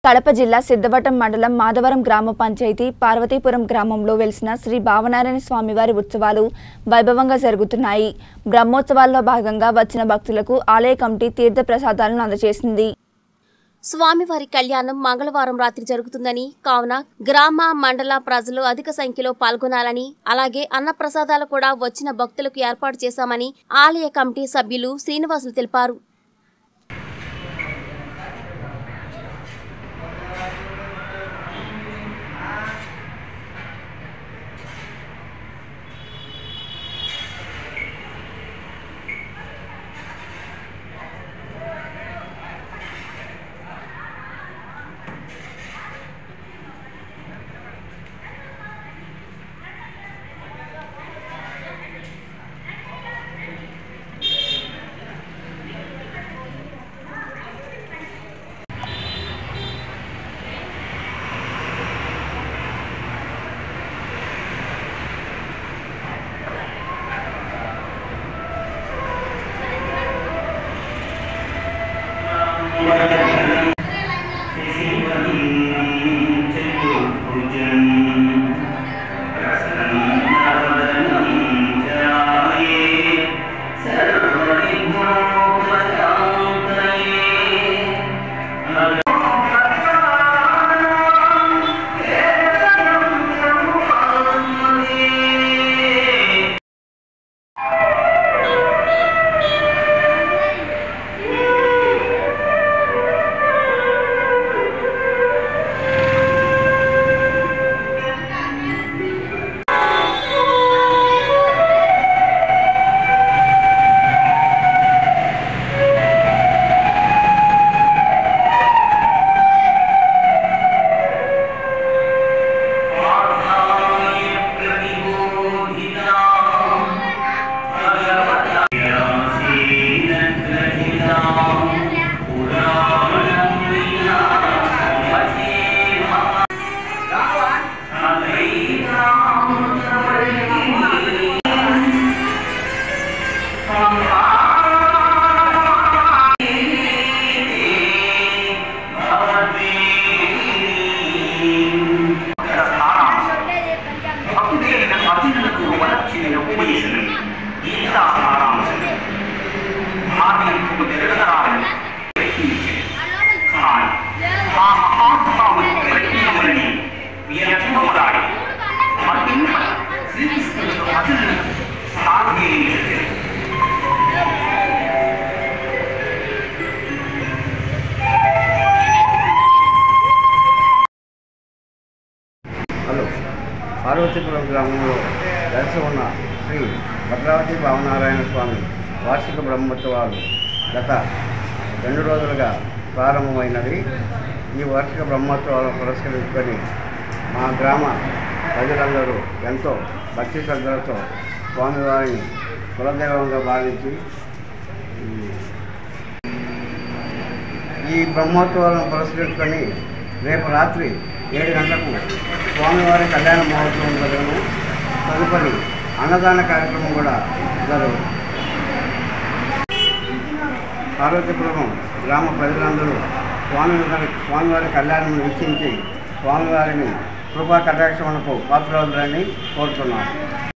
కడప జిల్లా సిద్ధవటం మండలం మాధవరం గ్రామ పంచాయతీ పార్వతీపురం గ్రామంలో వెలిసిన శ్రీ భావనారాయణ స్వామివారి ఉత్సవాలు వైభవంగా జరుగుతున్నాయి బ్రహ్మోత్సవాల్లో భాగంగా వచ్చిన భక్తులకు ఆలయ కమిటీ తీర్థ ప్రసాదాలను అందజేసింది స్వామివారి కళ్యాణం మంగళవారం రాత్రి జరుగుతుందని కావున గ్రామ మండల ప్రజలు అధిక సంఖ్యలో పాల్గొనాలని అలాగే అన్నప్రసాదాలు కూడా వచ్చిన భక్తులకు ఏర్పాటు చేశామని ఆలయ కమిటీ సభ్యులు శ్రీనివాసులు తెలిపారు భక్తుడైన అర్జునులకు వలర్చిన ఉపదేశం గీతా సారాంశం భారతీయులకు తిరగరాలని ప్రయత్నించింది కానీ ఆ మహాత్మావులు ప్రయత్నములని వ్యర్థములాడి మరింత శ్రీకృష్ణుడు అర్జునులకు సాగేయించారు హలో పార్వతీపురం గ్రామంలో కలిసి ఉన్న శ్రీ భద్రావతి భావనారాయణ స్వామి వార్షిక బ్రహ్మోత్సవాలు గత రెండు రోజులుగా ప్రారంభమైనవి ఈ వార్షిక బ్రహ్మోత్సవాలను పురస్కరించుకొని మా గ్రామ ప్రజలందరూ ఎంతో భక్తి శ్రద్ధలతో స్వామివారిని కులదైవంగా భావించి ఈ- ఈ బ్రహ్మోత్సవాలను పురస్కరించుకొని రేపు రాత్రి ఏడు గంటలకు స్వామివారి కళ్యాణ మహోత్సవం జరుగును తదుపరి అన్నదాన కార్యక్రమం కూడా జరుగు పార్వతీపురం గ్రామ ప్రజలందరూ స్వామి స్వామివారి కళ్యాణం వీక్షించి స్వామివారిని కృపా కటాక్షములకు పాత్రలని కోరుతున్నాను